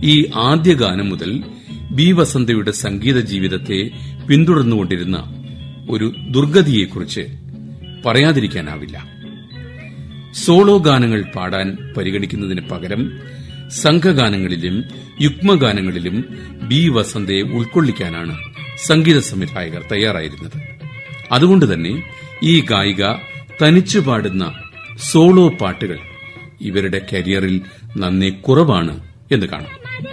ഈ ആദ്യ ഗാനം മുതൽ ബി വസന്തയുടെ സംഗീത ജീവിതത്തെ പിന്തുടർന്നുകൊണ്ടിരുന്ന ഒരു ദുർഗതിയെക്കുറിച്ച് പറയാതിരിക്കാനാവില്ല സോളോ ഗാനങ്ങൾ പാടാൻ പരിഗണിക്കുന്നതിന് പകരം സംഘഗാനങ്ങളിലും യുഗ്മഗാനങ്ങളിലും ബി വസന്തയെ ഉൾക്കൊള്ളിക്കാനാണ് സംഗീത സംവിധായകർ തയ്യാറായിരുന്നത് അതുകൊണ്ട് തന്നെ ഈ ഗായിക തനിച്ചു പാടുന്ന സോളോ പാട്ടുകൾ ഇവരുടെ കരിയറിൽ നന്നേ കുറവാണ് എന്ന് കാണാം